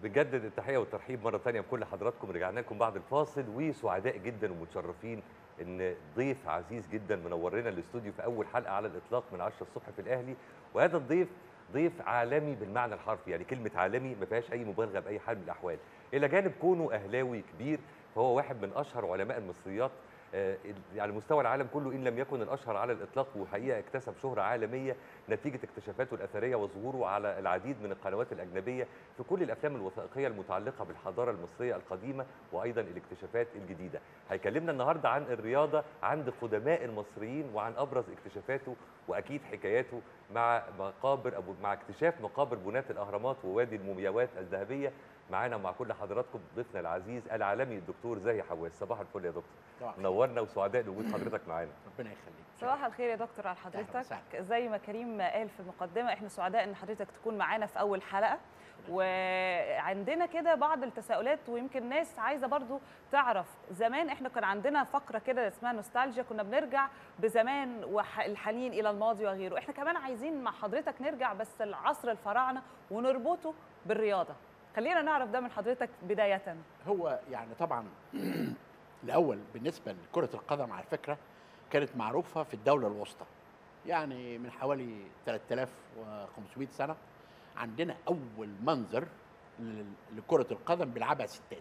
بنجدد التحيه والترحيب مره ثانيه بكل حضراتكم رجعنا لكم بعد الفاصل وسعداء جدا ومتشرفين ان ضيف عزيز جدا منور لنا الاستوديو في اول حلقه على الاطلاق من 10 الصبح في الاهلي وهذا الضيف ضيف عالمي بالمعنى الحرفي يعني كلمه عالمي ما فيهاش اي مبالغه باي حال من الاحوال الى جانب كونه اهلاوي كبير فهو واحد من اشهر علماء المصريات آه، يعني مستوى العالم كله ان لم يكن الاشهر على الاطلاق وحقيقه اكتسب شهره عالميه نتيجه اكتشافاته الاثريه وظهوره على العديد من القنوات الاجنبيه في كل الافلام الوثائقيه المتعلقه بالحضاره المصريه القديمه وايضا الاكتشافات الجديده. هيكلمنا النهارده عن الرياضه عند قدماء المصريين وعن ابرز اكتشافاته واكيد حكاياته مع مقابر ابو مع اكتشاف مقابر بناة الاهرامات ووادي المومياوات الذهبيه معانا مع كل حضراتكم ضيفنا العزيز العالمي الدكتور زاهي حواس صباح الفل يا دكتور صباح الخير. نورنا وسعداء بوجود حضرتك معانا ربنا يخليك صباح الخير يا دكتور على أهلا حضرتك وسهلا. زي ما كريم قال في المقدمه احنا سعداء ان حضرتك تكون معانا في اول حلقه وعندنا كده بعض التساؤلات ويمكن ناس عايزه برضو تعرف زمان احنا كان عندنا فقره كده اسمها نوستالجيا كنا بنرجع بزمان والحنين الى الماضي وغيره احنا كمان عايزين مع حضرتك نرجع بس لعصر الفراعنه ونربطه بالرياضه خلينا نعرف ده من حضرتك بدايه هو يعني طبعا الاول بالنسبه لكره القدم على فكره كانت معروفه في الدوله الوسطى يعني من حوالي 3500 سنه عندنا اول منظر ل- لكره القدم بيلعبها ستات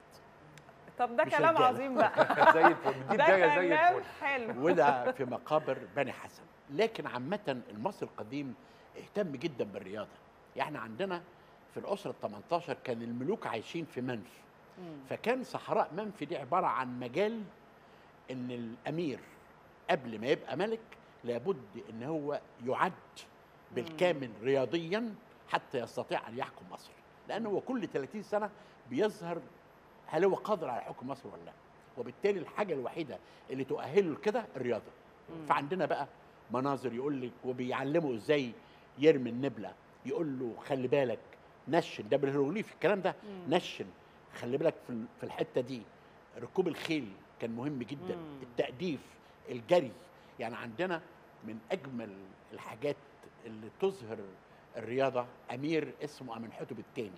طب ده مش كلام رجالة. عظيم بقى زي الفل دي ده بدايه زي كلام الفل حلو وده في مقابر بني حسن لكن عامة المصري القديم اهتم جدا بالرياضة يعني احنا عندنا في الأسرة ال 18 كان الملوك عايشين في منف مم. فكان صحراء منف دي عبارة عن مجال ان الأمير قبل ما يبقى ملك لابد ان هو يعد بالكامل رياضيا حتى يستطيع ان يحكم مصر لانه هو كل 30 سنه بيظهر هل هو قادر على حكم مصر ولا لا وبالتالي الحاجه الوحيده اللي تؤهله لكده الرياضه مم. فعندنا بقى مناظر يقول لك وبيعلمه ازاي يرمي النبله يقول له خلي بالك نشن ده بالهيروغليف الكلام ده مم. نشن خلي بالك في ال- في الحته دي ركوب الخيل كان مهم جدا مم. التأديف الجري يعني عندنا من اجمل الحاجات اللي تظهر الرياضه امير اسمه امنحتب الثاني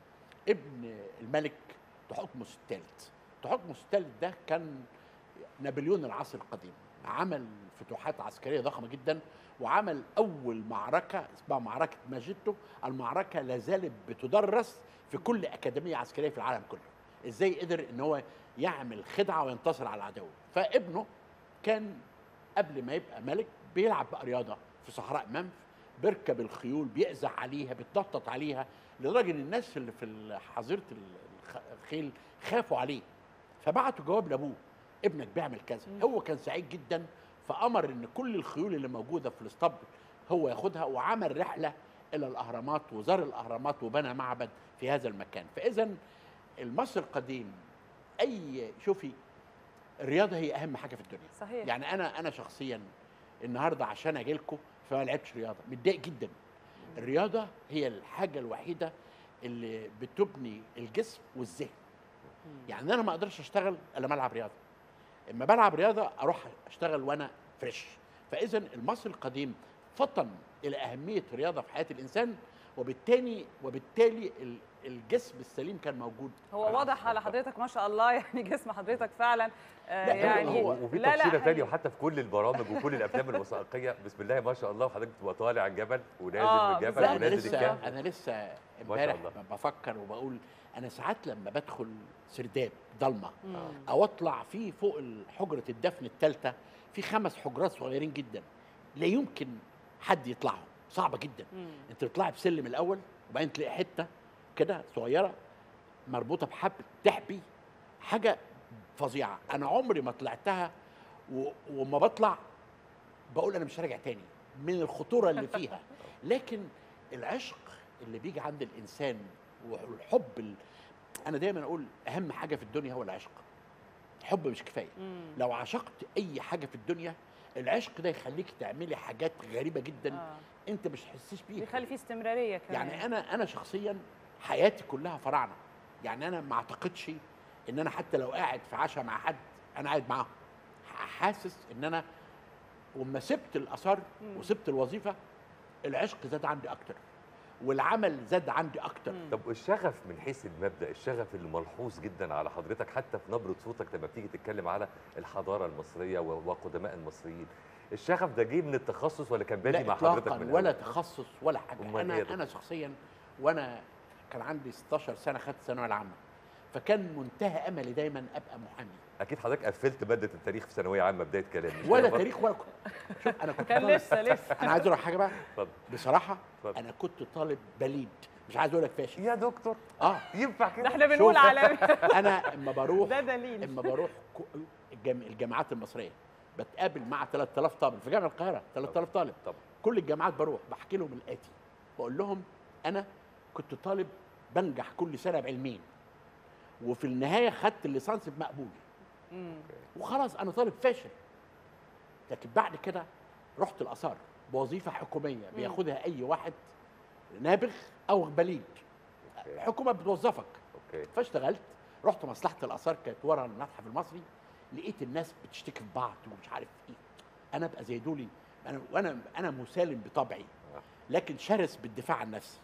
ابن الملك تحتمس الثالث تحتمس الثالث ده كان نابليون العصر القديم عمل فتوحات عسكريه ضخمه جدا وعمل اول معركه اسمها معركه ماجيتو المعركه لا زالت بتدرس في كل اكاديميه عسكريه في العالم كله ازاي قدر ان هو يعمل خدعه وينتصر على العدو فابنه كان قبل ما يبقى ملك بيلعب بقى رياضه في صحراء منف بيركب الخيول بيقزح عليها بيتنطط عليها لدرجه ان الناس اللي في حظيره الخ- الخيل خافوا عليه فبعتوا جواب لابوه ابنك بيعمل كذا مم. هو كان سعيد جدا فامر ان كل الخيول اللي موجوده في الاسطبل هو ياخدها وعمل رحله الى الاهرامات وزار الاهرامات وبنى معبد في هذا المكان فاذا المصري القديم اي شوفي الرياضه هي اهم حاجه في الدنيا صحيح يعني انا انا شخصيا النهارده عشان اجي لكم فما لعبتش رياضه متضايق جدا الرياضه هي الحاجه الوحيده اللي بتبني الجسم والذهن مم. يعني انا ما اقدرش اشتغل الا ما العب رياضه اما بلعب رياضه اروح اشتغل وانا فريش فاذا المصري القديم فطن الى اهميه الرياضه في حياه الانسان وبالتالي وبالتالي ال- الجسم السليم كان موجود هو واضح على حضرتك ما شاء الله يعني جسم حضرتك فعلا آه، لا، يعني هو- وفي لا، لا، تفصيله ثانيه حقيقي. وحتى في كل البرامج وكل الافلام الوثائقيه بسم الله ما شاء الله وحضرتك تبقى طالع الجبل ونازل آه، من الجبل بالظبط. انا ونازل لسه الكهف انا لسه شاء امبارح الله. بفكر وبقول انا ساعات لما بدخل سرداب ضلمه مم. او اطلع فيه فوق حجره الدفن الثالثه في خمس حجرات صغيرين جدا لا يمكن حد يطلعهم صعبه جدا مم. انت بتطلعي بسلم الاول وبعدين تلاقي حته كده صغيره مربوطه بحبل تحبي حاجه فظيعه انا عمري ما طلعتها و... وما بطلع بقول انا مش راجع تاني من الخطوره اللي فيها لكن العشق اللي بيجي عند الانسان والحب ال... انا دايما اقول اهم حاجه في الدنيا هو العشق الحب مش كفايه مم. لو عشقت اي حاجه في الدنيا العشق ده يخليك تعملي حاجات غريبه جدا آه. انت مش تحسيش بيها بيخلي فيه استمراريه كمان يعني انا انا شخصيا حياتي كلها فراعنه يعني انا ما اعتقدش ان انا حتى لو قاعد في عشاء مع حد انا قاعد معاهم حاسس ان انا وما سبت الاثار مم. وسبت الوظيفه العشق زاد عندي اكتر والعمل زاد عندي اكتر مم. طب الشغف من حيث المبدا الشغف اللي ملحوظ جدا على حضرتك حتى في نبره صوتك لما بتيجي تتكلم على الحضاره المصريه و- وقدماء المصريين الشغف ده جه من التخصص ولا كان بادئ لا مع حضرتك اطلاقا من ولا الأول؟ تخصص ولا حاجه أمال إيه انا يا دكتور؟ انا شخصيا وانا كان عندي 16 سنه خدت الثانويه العامه فكان منتهى املي دايما ابقى محامي اكيد حضرتك قفلت ماده التاريخ في ثانويه عامه بدايه كلام مش ولا كده برضه؟ تاريخ ولا كنت شوف انا كنت كان طالب- لسه لسه انا عايز اقول لك حاجه بقى اتفضل بصراحه اتفضل. انا كنت طالب بليد مش عايز اقول لك فاشل يا دكتور اه ينفع ده كده احنا بنقول شوف. على انا اما بروح ده دليل اما بروح كو- الجام- الجامعات المصريه بتقابل مع 3000 طالب في جامعه القاهره 3000 طالب طبعا كل الجامعات بروح بحكي لهم الاتي بقول لهم انا كنت طالب بنجح كل سنه بعلمين وفي النهايه خدت الليسانس بمقبول مم. وخلاص انا طالب فاشل لكن بعد كده رحت الاثار بوظيفه حكوميه بياخدها اي واحد نابغ او بليد أوكي. الحكومه بتوظفك اوكي فاشتغلت رحت مصلحه الاثار كانت ورا المتحف المصري لقيت الناس بتشتكي في بعض ومش عارف ايه انا ابقى زي دولي انا وانا انا مسالم بطبعي آه. لكن شرس بالدفاع عن نفسي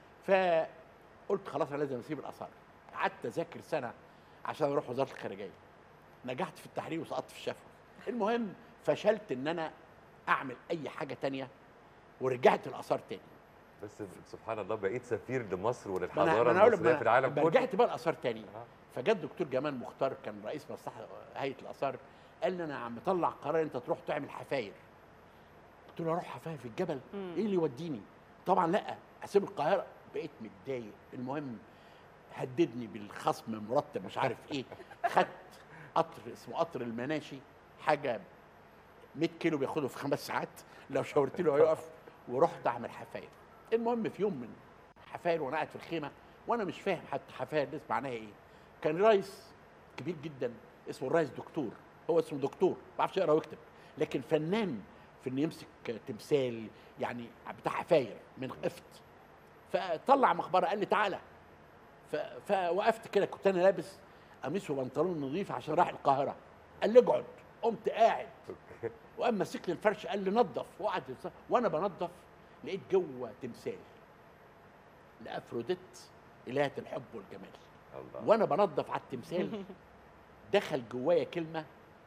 فقلت خلاص انا لازم اسيب الاثار قعدت اذاكر سنه عشان اروح وزاره الخارجيه نجحت في التحرير وسقطت في الشفوي المهم فشلت ان انا اعمل اي حاجه تانية ورجعت الاثار تاني بس سبحان الله بقيت سفير لمصر ما أنا- وللحضاره ما أنا أقول لك المصريه ما في أنا- العالم ما كله رجعت بقى الاثار تاني آه. فجاء الدكتور جمال مختار كان رئيس مصلحه هيئه الاثار قال لي انا عم طلع قرار انت تروح تعمل حفاير قلت له اروح حفاير في الجبل مم. ايه اللي يوديني طبعا لا اسيب القاهره بقيت متضايق المهم هددني بالخصم مرتب مش عارف ايه خدت قطر اسمه قطر المناشي حاجه 100 كيلو بياخده في خمس ساعات لو شاورت له هيقف ورحت اعمل حفاير المهم في يوم من حفاير وانا قاعد في الخيمه وانا مش فاهم حتى حفاير دي معناها ايه كان رئيس كبير جدا اسمه الرئيس دكتور هو اسمه دكتور ما بعرفش يقرا ويكتب لكن فنان في انه يمسك تمثال يعني بتاع حفاير من قفط فطلع مخبره قال لي تعالى ف... فوقفت كده كنت انا لابس قميص وبنطلون نظيف عشان رايح القاهره قال لي اقعد قمت قاعد أوكي. وقام ماسك لي الفرش قال لي نظف وقعد يص- وانا بنظف لقيت جوه تمثال لافروديت الهه الحب والجمال الله وانا بنظف على التمثال دخل جوايا كلمه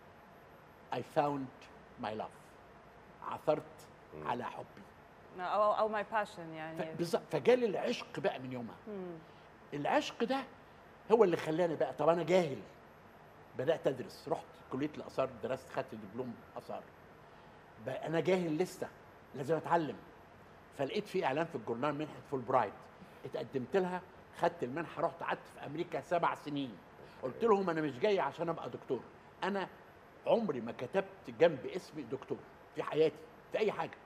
I found my love عثرت مم. على حبي او او ماي باشن يعني ف- بالظبط فجالي العشق بقى من يومها مم. العشق ده هو اللي خلاني بقى طب انا جاهل بدات ادرس رحت كليه الاثار درست خدت دبلوم اثار بقى انا جاهل لسه لازم اتعلم فلقيت في اعلان في الجورنال منحه فول برايت اتقدمت لها خدت المنحه رحت قعدت في امريكا سبع سنين قلت لهم انا مش جاي عشان ابقى دكتور انا عمري ما كتبت جنب اسمي دكتور في حياتي في اي حاجه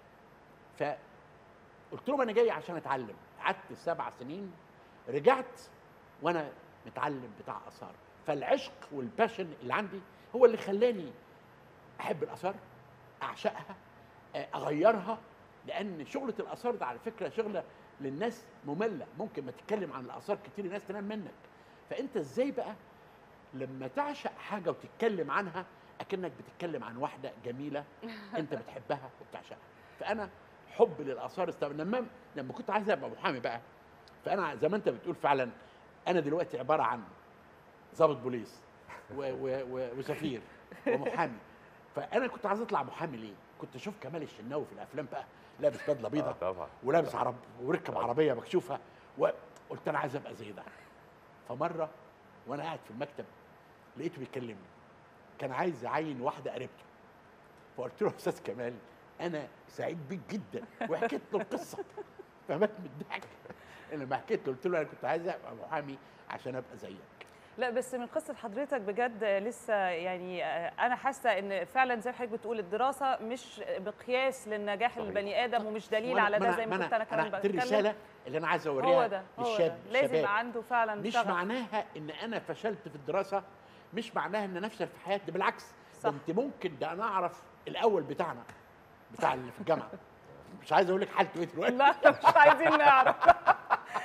فقلت لهم انا جاي عشان اتعلم قعدت سبع سنين رجعت وانا متعلم بتاع اثار فالعشق والباشن اللي عندي هو اللي خلاني احب الاثار اعشقها آه، اغيرها لان شغله الاثار ده على فكره شغله للناس ممله ممكن ما تتكلم عن الاثار كتير الناس تنام منك فانت ازاي بقى لما تعشق حاجه وتتكلم عنها اكنك بتتكلم عن واحده جميله انت بتحبها وبتعشقها فانا حب للاثار است- لما لما كنت عايز ابقى محامي بقى فانا زي ما انت بتقول فعلا انا دلوقتي عباره عن ضابط بوليس و و و وسفير ومحامي فانا كنت عايز اطلع محامي ليه؟ كنت اشوف كمال الشناوي في الافلام بقى لابس بدله آه بيضاء طبعا ولابس عرب وركب عربيه مكشوفه وقلت انا عايز ابقى زي ده فمره وانا قاعد في المكتب لقيته بيكلمني كان عايز يعين واحده قريبته فقلت له يا استاذ كمال انا سعيد بيك جدا وحكيت له القصه فمات من الضحك لما حكيت له قلت له انا كنت عايز ابقى محامي عشان ابقى زيك لا بس من قصه حضرتك بجد لسه يعني انا حاسه ان فعلا زي ما حضرتك بتقول الدراسه مش مقياس للنجاح صحيح. البني ادم ومش دليل وأنا- على ما ده أنا- زي ما أنا- كنت انا كمان انا دي بتكلم الرساله اللي انا عايز هو اوريها ده هو للشاب ده لازم الشباب. يبقى عنده فعلا مش شغف. معناها ان انا فشلت في الدراسه مش معناها ان نفشل في حياتي بالعكس صح. ده انت ممكن ده انا اعرف الاول بتاعنا بتاع اللي في الجامعه مش عايز اقول لك حالته ايه دلوقتي لا مش عايزين نعرف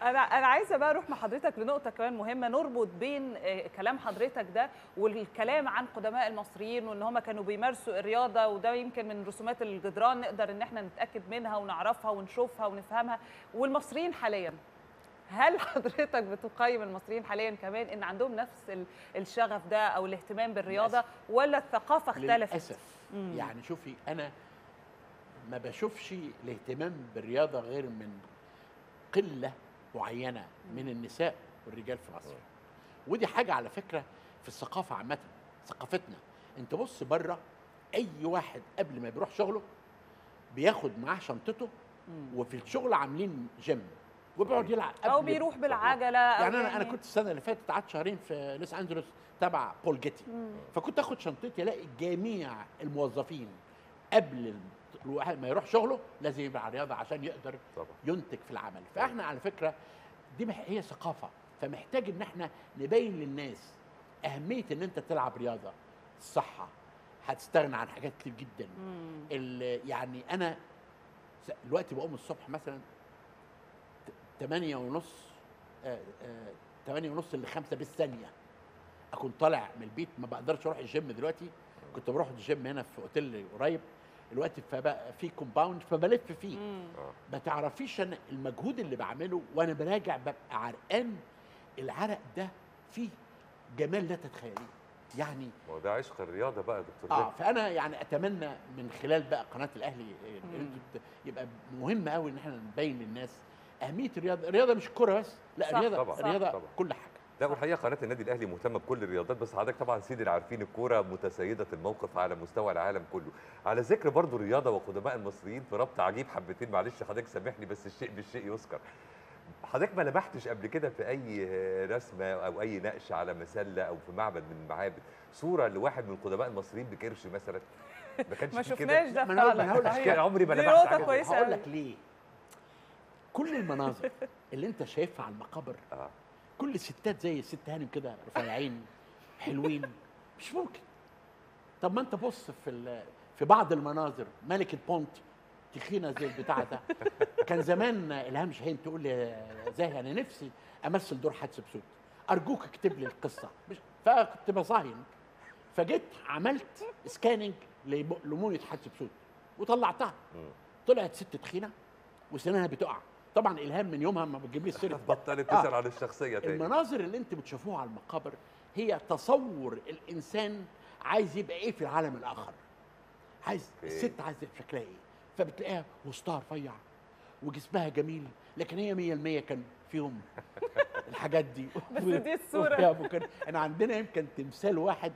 انا انا عايزه بقى اروح مع حضرتك لنقطه كمان مهمه نربط بين آه، كلام حضرتك ده والكلام عن قدماء المصريين وان هم كانوا بيمارسوا الرياضه وده يمكن من رسومات الجدران نقدر ان احنا نتاكد منها ونعرفها ونشوفها ونفهمها والمصريين حاليا هل حضرتك بتقيم المصريين حاليا كمان ان عندهم نفس ال- الشغف ده او الاهتمام بالرياضه للأسف. ولا الثقافه اختلفت؟ للاسف مم. يعني شوفي انا ما بشوفش الاهتمام بالرياضه غير من قله معينه من النساء والرجال في مصر ودي حاجه على فكره في الثقافه عامه ثقافتنا انت بص بره اي واحد قبل ما بيروح شغله بياخد معاه شنطته مم. وفي الشغل عاملين جيم وبيقعد يلعب او قبل- بيروح بالعجله أو يعني انا انا كنت السنه اللي فاتت قعدت شهرين في لوس انجلوس تبع بول جيتي مم. فكنت اخد شنطتي الاقي جميع الموظفين قبل ال- الواحد ما يروح شغله لازم يبقى على الرياضه عشان يقدر طبعا ينتج في العمل فاحنا على فكره دي مح- هي ثقافه فمحتاج ان احنا نبين للناس اهميه ان انت تلعب رياضه الصحه هتستغنى عن حاجات كتير جدا مم. ال- يعني انا س- دلوقتي بقوم الصبح مثلا ت- تمانية ونص آه، آه، تمانية ونص لخمسة بالثانية أكون طالع من البيت ما بقدرش أروح الجيم دلوقتي كنت بروح الجيم هنا في أوتيل قريب دلوقتي فبقى في كومباوند فبلف فيه مم. اه ما تعرفيش أنا المجهود اللي بعمله وأنا براجع ببقى عرقان العرق ده فيه جمال لا تتخيليه يعني ما هو ده عشق الرياضه بقى يا دكتور اه زاهد. فانا يعني اتمنى من خلال بقى قناه الاهلي آه، مم. إنتوا ت- يبقى مهم قوي ان احنا نبين للناس اهميه الرياضه الرياضه مش الكوره بس لا صح، الرياضه طبعاً، الرياضه طبعاً. كل حاجه لا والحقيقه قناه النادي الاهلي مهتمه بكل الرياضات بس حضرتك طبعا سيدي عارفين الكوره متسيده الموقف على مستوى العالم كله على ذكر برضو الرياضه وقدماء المصريين في ربط عجيب حبتين معلش حضرتك سامحني بس الشيء بالشيء يذكر حضرتك ما لمحتش قبل كده في اي رسمه او اي نقش على مسله او في معبد من المعابد صوره لواحد من القدماء المصريين بكرش مثلا ما كانش ما في كده؟ شفناش ده ما أنا هقول- ما أنا هقول فعلا لك كده عمري ما دي لمحت نقطة حاجة زي كويسة هقول أوي. لك ليه كل المناظر اللي انت شايفها على المقابر آه. كل الستات زي الست هانم كده رفيعين حلوين مش ممكن طب ما انت بص في ال- في بعض المناظر ملكه بونت تخينه زي البتاع ده كان زمان الهام شاهين تقول لي يا زاهي انا نفسي امثل دور حتشبسوت ارجوك اكتب لي القصه مش فكنت بصاين فجيت عملت سكاننج لموميا حتشبسوت وطلعتها مم. طلعت ست تخينه وسنانها بتقع طبعا الهام من يومها ما بتجيبليش سيره بطلت آه. تسال عن الشخصيه تاني المناظر اللي انت بتشوفوها على المقابر هي تصور الانسان عايز يبقى ايه في العالم الاخر عايز أوكي. الست عايزه يبقى شكلها ايه فبتلاقيها وسطها رفيع وجسمها جميل لكن هي 100% كان فيهم الحاجات دي بس دي الصورة. وفيها ممكن احنا عندنا يمكن تمثال واحد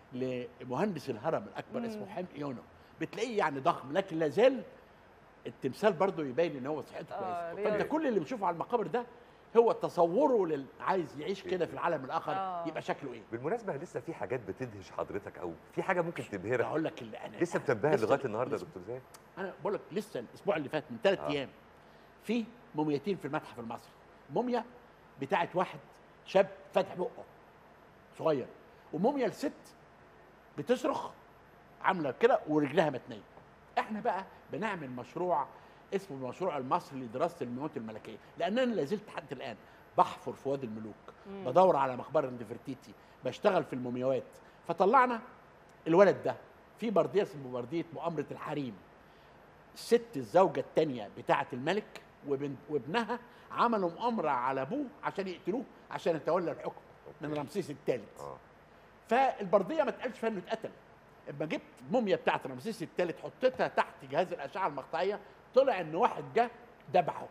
لمهندس الهرم الاكبر مم. اسمه حامد يونو بتلاقيه يعني ضخم لكن لا زال التمثال برضه يبين ان هو صحته آه، كويسه فانت رياضي. كل اللي بتشوفه على المقابر ده هو تصوره لل عايز يعيش كده في العالم الاخر آه. يبقى شكله ايه بالمناسبه لسه في حاجات بتدهش حضرتك او في حاجه ممكن تبهرك اقول لك اللي انا لسه بتنبهر لسه- لغايه النهارده يا لسه- دكتور زاهد انا بقول لك لسه الاسبوع اللي فات من ثلاث آه. ايام في موميتين في المتحف المصري موميا بتاعت واحد شاب فاتح بقه صغير وموميا الست بتصرخ عامله كده ورجلها متنيه احنا بقى بنعمل مشروع اسمه المشروع المصري لدراسه الموت الملكيه لان انا لازلت حتى الان بحفر في وادي الملوك مم. بدور على مقبره نفرتيتي بشتغل في المومياوات فطلعنا الولد ده في برديه اسمه برديه مؤامره الحريم الست الزوجه الثانيه بتاعه الملك وبن وابنها عملوا مؤامره على ابوه عشان يقتلوه عشان يتولى الحكم من رمسيس الثالث اه فالبرديه ما اتقالش فيها انه اتقتل اما جبت موميا بتاعت رمسيس الثالث حطيتها تحت جهاز الاشعه المقطعيه طلع ان واحد جه ذبحه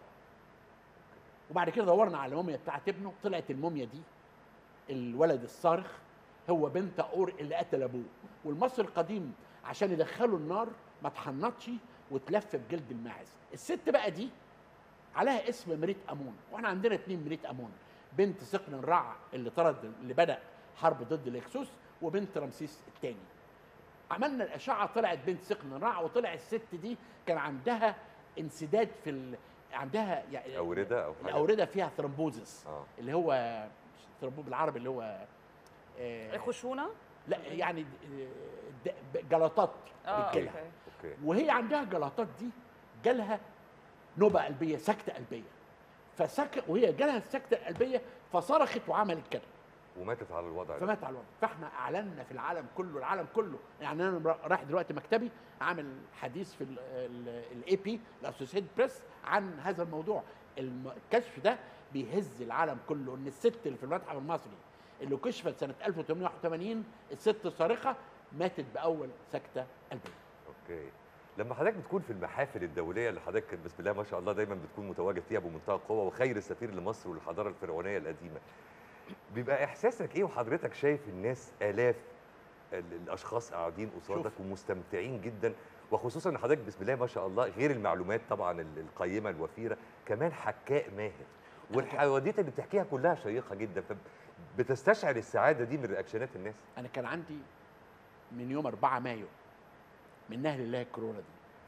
وبعد كده دورنا على الموميا بتاعت ابنه طلعت الموميا دي الولد الصارخ هو بنت اور اللي قتل ابوه والمصري القديم عشان يدخله النار ما اتحنطش وتلف بجلد الماعز الست بقى دي عليها اسم مريت امون واحنا عندنا اتنين مريت امون بنت سقن الرع اللي طرد اللي بدا حرب ضد الاكسوس وبنت رمسيس الثاني عملنا الاشعه طلعت بنت سقن الرع وطلع الست دي كان عندها انسداد في ال... عندها يعني اورده او حاجه الاورده فيها ثرومبوزس اه اللي هو مش ثرومبو بالعربي اللي هو آه خشونه لا يعني د- د- جلطات اه بتجيلها اوكي اوكي وهي عندها جلطات دي جالها نوبه قلبيه سكته قلبيه فسكت وهي جالها السكته القلبيه فصرخت وعملت كده وماتت على الوضع ده فمات على الوضع فاحنا اعلنا في العالم كله العالم كله يعني انا رايح دلوقتي مكتبي عامل حديث في الاي بي الاسوسيتد بريس عن هذا الموضوع الم- الكشف ده بيهز العالم كله ان الست اللي في المتحف المصري اللي كشفت سنه 1881 الست الصارخه ماتت باول سكته قلبيه اوكي لما حضرتك بتكون في المحافل الدوليه اللي حضرتك بسم الله ما شاء الله دايما بتكون متواجد فيها بمنتهى القوه وخير السفير لمصر والحضاره الفرعونيه القديمه بيبقى احساسك ايه وحضرتك شايف الناس الاف ال- الاشخاص قاعدين قصادك شوف. ومستمتعين جدا وخصوصا ان حضرتك بسم الله ما شاء الله غير المعلومات طبعا ال- القيمه الوفيره كمان حكاء ماهر والحواديت اللي بتحكيها كلها شيقه جدا فبتستشعر السعاده دي من رياكشنات الناس انا كان عندي من يوم 4 مايو من نهل الله الكورونا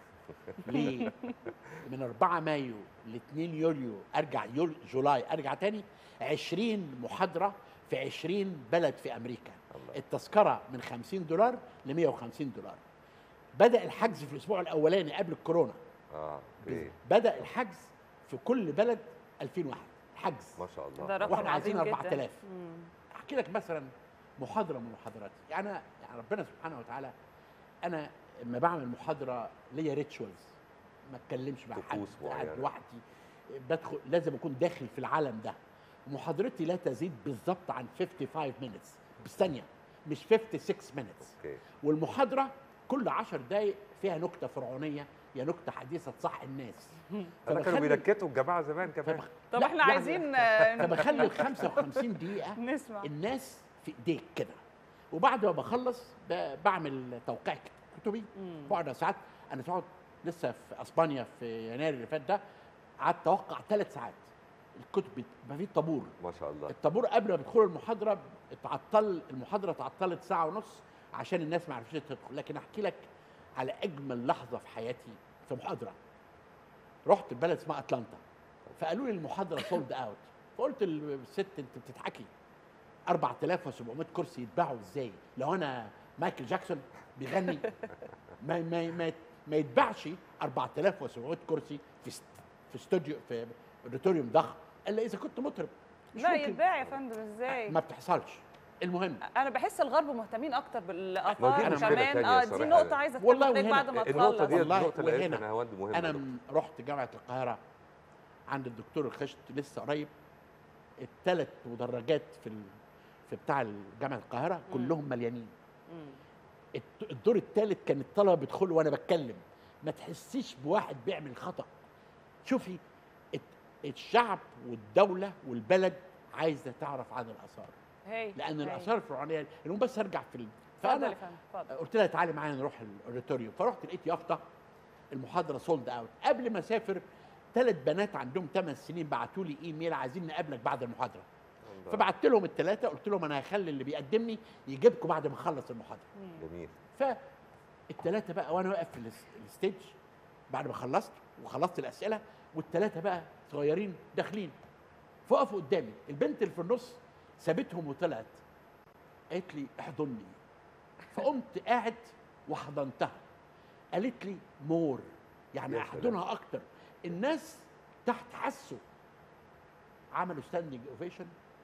دي ليه؟ من 4 مايو ل 2 يوليو ارجع يول جولاي ارجع تاني 20 محاضره في 20 بلد في امريكا الله التذكره من 50 دولار ل 150 دولار بدا الحجز في الاسبوع الاولاني قبل الكورونا اه اوكي بدا الحجز في كل بلد 2000 واحد حجز ما شاء الله ده رقم واحنا عايزين عظيم جدا 4000. مم. احكي لك مثلا محاضره من محاضراتي يعني أنا- يعني ربنا سبحانه وتعالى انا لما بعمل محاضره ليا ريتشوالز ما اتكلمش مع حد طقوس قاعد معينة. لوحدي بدخل لازم اكون داخل في العالم ده محاضرتي لا تزيد بالظبط عن 55 minutes بالثانيه مش 56 minutes اوكي والمحاضره كل 10 دقائق فيها نكته فرعونيه يا نكته حديثه تصح الناس انا كانوا فبخلي- بينكتوا الجماعه زمان كمان فبخ- طب لا، احنا يعني عايزين آه، فبخلي ال 55 دقيقه نسمع الناس في ايديك كده وبعد ما بخلص ب- بعمل توقيع كتبي مم. بقعد ساعات انا تقعد لسه في اسبانيا في يناير اللي فات ده قعدت اوقع ثلاث ساعات الكتب بيبقى فيه طابور ما شاء الله الطابور قبل ما تدخل المحاضره اتعطل المحاضره اتعطلت ساعه ونص عشان الناس ما عرفتش تدخل لكن احكي لك على اجمل لحظه في حياتي في محاضره رحت بلد اسمها اتلانتا فقالوا لي المحاضره سولد اوت فقلت للست انت بتضحكي 4700 كرسي يتباعوا ازاي لو انا مايكل جاكسون بيغني ما ما ما, ما يتباعش 4700 كرسي في است- في استوديو في اوديتوريوم ضخم الا اذا كنت مطرب مش لا ممكن. يتباع يا فندم ازاي ما بتحصلش المهم انا بحس الغرب مهتمين اكتر ما بالاثار دي مشكلة كمان تانية اه دي صراحة. نقطه عايزه والله اتكلم وهنا بعد ما النقطه دي تخلص والله النقطه اللي قالتها وهنا نهاوند مهمه انا دكتور. م- رحت جامعه القاهره عند الدكتور الخشت لسه قريب الثلاث مدرجات في ال... في بتاع جامعه القاهره كلهم مليانين مم. الت- الدور الثالث كان الطلبه بيدخلوا وانا بتكلم ما تحسيش بواحد بيعمل خطا شوفي الت- الشعب والدوله والبلد عايزه تعرف عن الاثار هي لان هي. الاثار الفرعونيه المهم بس ارجع في ال... اتفضل فانا يا فندم اتفضل قلت لها تعالي معايا نروح الاوريتوريوم فرحت لقيت يافطه المحاضره سولد اوت قبل ما اسافر ثلاث بنات عندهم 8 سنين بعتوا لي ايميل عايزين نقابلك بعد المحاضره الله. فبعت لهم الثلاثه قلت لهم انا هخلي اللي بيقدمني يجيبكم بعد ما اخلص المحاضره مم. جميل فالثلاثه بقى وانا واقف في الاس- الستيج بعد ما خلصت وخلصت الاسئله والثلاثه بقى صغيرين داخلين فوقفوا قدامي البنت اللي في النص سابتهم وطلعت قالت لي احضني فقمت قاعد وحضنتها قالت لي مور يعني يا سلام. احضنها اكتر الناس تحت حسوا عملوا ستاندنج اوفيشن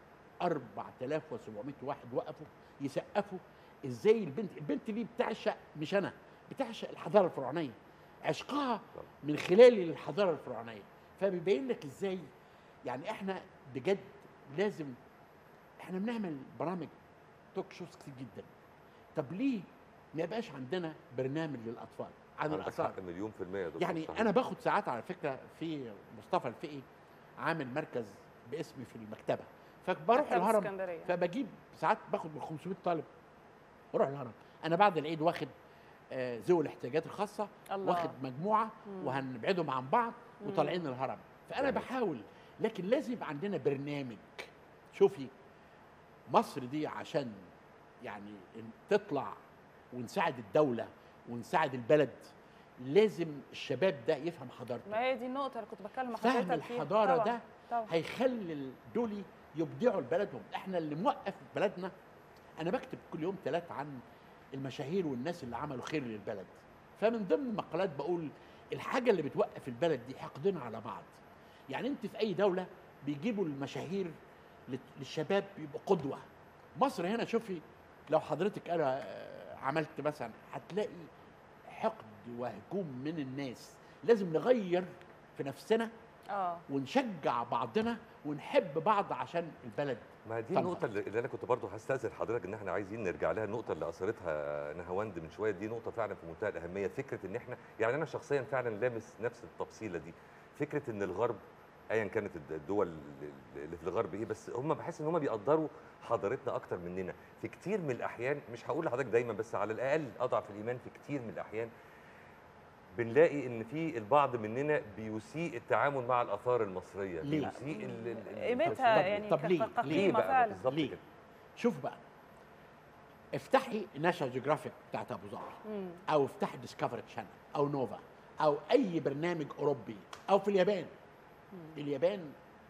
4700 واحد وقفوا يسقفوا ازاي البنت البنت دي بتعشق مش انا بتعشق الحضاره الفرعونيه عشقها من خلال الحضاره الفرعونيه فبيبين لك ازاي يعني احنا بجد لازم احنا بنعمل برامج توك شوز كتير جدا طب ليه ما يبقاش عندنا برنامج للاطفال عن عندك الاثار حق مليون في المية يا دكتور يعني صحيح. انا باخد ساعات على فكره في مصطفى الفقي عامل مركز باسمي في المكتبه فبروح مكتبة الهرم اسكندرية. فبجيب ساعات باخد من 500 طالب بروح الهرم انا بعد العيد واخد آه، ذوي الاحتياجات الخاصه الله. واخد مجموعه مم. وهنبعدهم عن بعض مم. وطالعين الهرم فانا جميل. بحاول لكن لازم يبقى عندنا برنامج شوفي مصر دي عشان يعني إن تطلع ونساعد الدوله ونساعد البلد لازم الشباب ده يفهم حضارته ما هي دي النقطه اللي كنت بتكلم مع فهم حضرتك فيها الحضاره طبعاً. ده طبعا هيخلي ال- دول يبدعوا لبلدهم احنا اللي موقف بلدنا انا بكتب كل يوم ثلاث عن المشاهير والناس اللي عملوا خير للبلد فمن ضمن المقالات بقول الحاجه اللي بتوقف البلد دي حقدنا على بعض يعني انت في اي دوله بيجيبوا المشاهير لل- للشباب يبقوا قدوه مصر هنا شوفي لو حضرتك انا آه، عملت مثلا هتلاقي حقد وهجوم من الناس لازم نغير في نفسنا اه ونشجع بعضنا ونحب بعض عشان البلد ما دي طبعاً. النقطة اللي اللي أنا كنت برضو هستأذن حضرتك إن إحنا عايزين نرجع لها النقطة اللي أثرتها نهاوند من شوية دي نقطة فعلا في منتهى الأهمية فكرة إن إحنا يعني أنا شخصيا فعلا لامس نفس التفصيلة دي فكرة إن الغرب أيا كانت الد- الدول اللي في الغرب إيه بس هم بحس إن هم بيقدروا حضارتنا أكتر مننا في كتير من الأحيان مش هقول لحضرتك دايما بس على الأقل أضعف الإيمان في كتير من الأحيان بنلاقي ان في البعض مننا بيسيء التعامل مع الاثار المصريه ليه؟ بيسيء ال- ال- ال- قيمتها طب- يعني طب ك- ليه؟ ك- ليه ليه كقيمه بقى فعلا بالظبط ليه؟ كده شوف بقى افتحي ناشونال جيوغرافيك بتاعت ابو ظبي مم. او افتحي ديسكفري تشانل او نوفا او اي برنامج اوروبي او في اليابان اليابان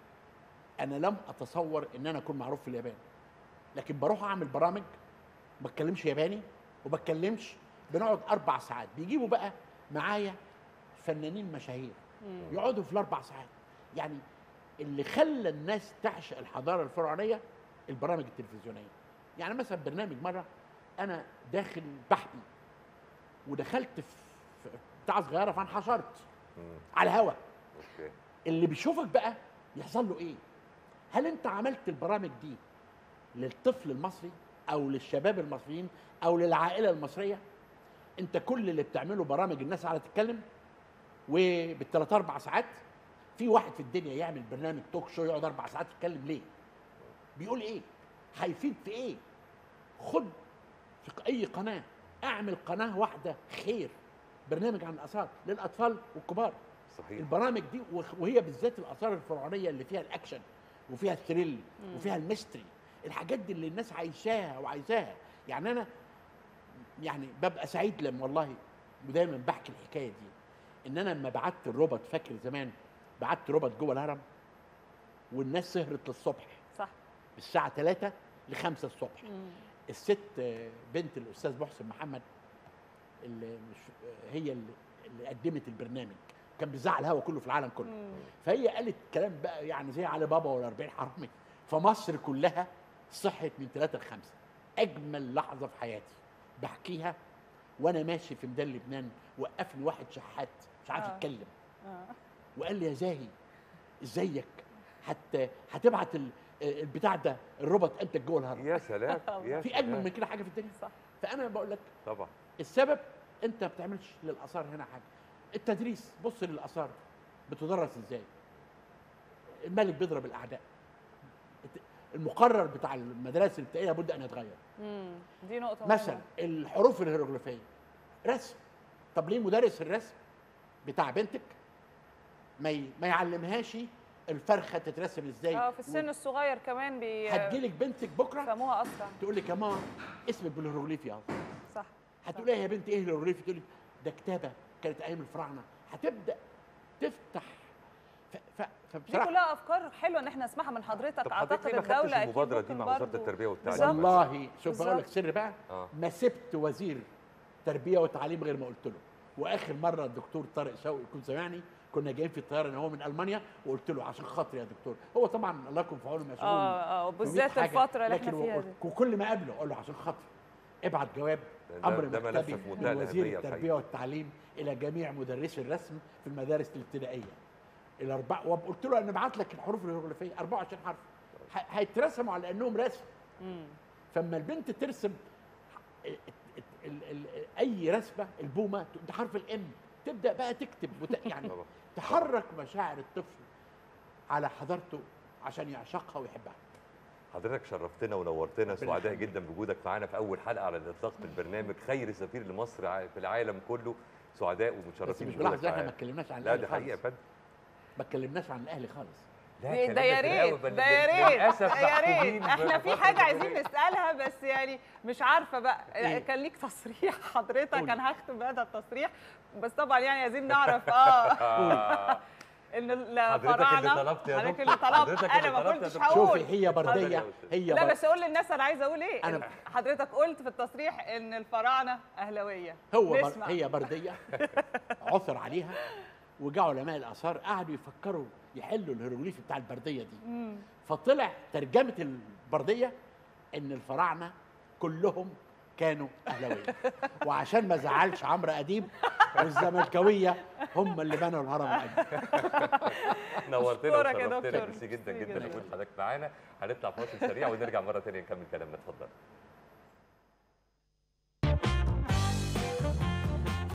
انا لم اتصور ان انا اكون معروف في اليابان لكن بروح اعمل برامج ما بتكلمش ياباني وما بتكلمش بنقعد اربع ساعات بيجيبوا بقى معايا فنانين مشاهير مم. يقعدوا في الاربع ساعات يعني اللي خلى الناس تعشق الحضاره الفرعونيه البرامج التلفزيونيه يعني مثلا برنامج مره انا داخل بحبي ودخلت في في بتاع صغيره فانحشرت مم. على الهوا اوكي اللي بيشوفك بقى يحصل له ايه هل انت عملت البرامج دي للطفل المصري او للشباب المصريين او للعائله المصريه انت كل اللي بتعمله برامج الناس على تتكلم وبالثلاث اربع ساعات في واحد في الدنيا يعمل برنامج توك شو يقعد اربع ساعات يتكلم ليه بيقول ايه هيفيد في ايه خد في اي قناه اعمل قناه واحده خير برنامج عن الاثار للاطفال والكبار صحيح البرامج دي وخ- وهي بالذات الاثار الفرعونيه اللي فيها الاكشن وفيها الثريل وفيها الميستري الحاجات دي اللي الناس عايشاها وعايزاها يعني انا يعني ببقى سعيد لما والله ودايما بحكي الحكايه دي ان انا لما بعت الروبوت فاكر زمان بعت روبوت جوه الهرم والناس سهرت للصبح صح الساعه 3 ل 5 الصبح مم. الست آه، بنت الاستاذ محسن محمد اللي مش آه، هي اللي, اللي قدمت البرنامج كان بيذاع الهوا كله في العالم كله مم. فهي قالت كلام بقى يعني زي علي بابا ولا 40 حرامي فمصر كلها صحت من ثلاثة لخمسة أجمل لحظة في حياتي بحكيها وأنا ماشي في ميدان لبنان وقفني واحد شحات مش عارف آه. يتكلم آه. وقال لي يا زاهي ازيك حتى هتبعت ال- البتاع ده الروبوت انت جوه الهرم يا سلام يا في اجمل سلام. من كده حاجه في الدنيا صح فانا بقول لك طبعا السبب انت ما بتعملش للاثار هنا حاجه التدريس بص للاثار بتدرس ازاي الملك بيضرب الاعداء الت- المقرر بتاع المدارس الابتدائيه لابد ان يتغير مم. دي نقطه مثلا مهمة. الحروف الهيروغليفيه رسم طب ليه مدرس الرسم بتاع بنتك ما ي... ما يعلمهاش الفرخه تترسم ازاي اه في السن الصغير كمان بي هتجيلك بنتك بكره بيفهموها اسرع تقول لك يا ماما اسمك بالهيروغليفي اهو صح هتقول لها يا بنتي ايه الهيروغليفي تقول لك ده كتابه كانت ايام الفراعنه هتبدا تفتح ف... ف... دي فبصراحه كلها افكار حلوه ان احنا نسمعها من حضرتك طب حضرتك اعتقد ليه ما خدتش الدوله اكيد المبادره دي ممكن مع وزاره برضو- التربيه والتعليم بالظبط. والله شوف بقول لك بالظبط. سر بقى اه ما سبت وزير تربيه وتعليم غير ما قلت له واخر مره الدكتور طارق شوقي يكون سامعني كنا جايين في الطياره ان هو من المانيا وقلت له عشان خاطري يا دكتور هو طبعا الله يكون في عونه مشغول اه اه في مية بالذات حاجة، الفتره اللي احنا لكن فيها وقلت- دي وكل ما اقابله اقول له عشان خاطري ابعت جواب ده- امر ده ملف مكتبي في منتهى من وزير الأهمية التربيه الحقيقة. والتعليم الى جميع مدرسي الرسم في المدارس الابتدائيه الاربع وقلت له انا ابعت لك الحروف الهيروغليفيه 24 حرف ه- هيترسموا على انهم رسم مم. فاما البنت ترسم ال- ال- ال- اي رسمه البومه ده حرف الام تبدا بقى تكتب وت... يعني طبعا تحرك مشاعر الطفل على حضارته عشان يعشقها ويحبها حضرتك شرفتنا ونورتنا ربنا سعداء يخليك. جدا بوجودك معانا في اول حلقه على الاطلاق من البرنامج خير سفير لمصر ع- في العالم كله سعداء بس ومتشرفين مش بوجودك بلاحظ احنا ما معانا. اتكلمناش عن لا الاهلي دي حقيقه يا خالص فندم ما اتكلمناش عن الاهلي خالص لا، ده الكلام يا في الأول ريت بل- ده يا ريت للأسف ده يا محكومين ريت احنا في بفترة حاجه عايزين الجمهورية. نسالها بس يعني مش عارفه بقى إيه؟ كان ليك تصريح حضرتك قولي. انا هختم بهذا التصريح بس طبعا يعني عايزين نعرف اه آه. ان حضرتك اللي الفراعنه طلبت يا حضرتك دكتور. اللي طلبت حضرتك اللي انا ما طلبت يا كنتش دكتور. هقول شوفي هي اتفضل يا برديه أستاذ. هي لا بر- بس قول للناس انا عايزه اقول ايه أنا- حضرتك قلت في التصريح ان الفراعنه اهلاويه هو بر... نسمع. هي برديه عثر عليها وجاء علماء الاثار قعدوا يفكروا يحلوا الهيروغليفي بتاع البرديه دي مم. فطلع ترجمه البرديه ان الفراعنه كلهم كانوا اهلاويه وعشان ما زعلش عمرو اديب والزملكاويه هم اللي بنوا الهرم القديم نورتنا أشكرك يا وشرفتنا دكتور. ميرسي جدا ميرسي جدا جدا. لوجود حضرتك معانا هنطلع فاصل سريع ونرجع مره ثانيه نكمل كلامنا اتفضل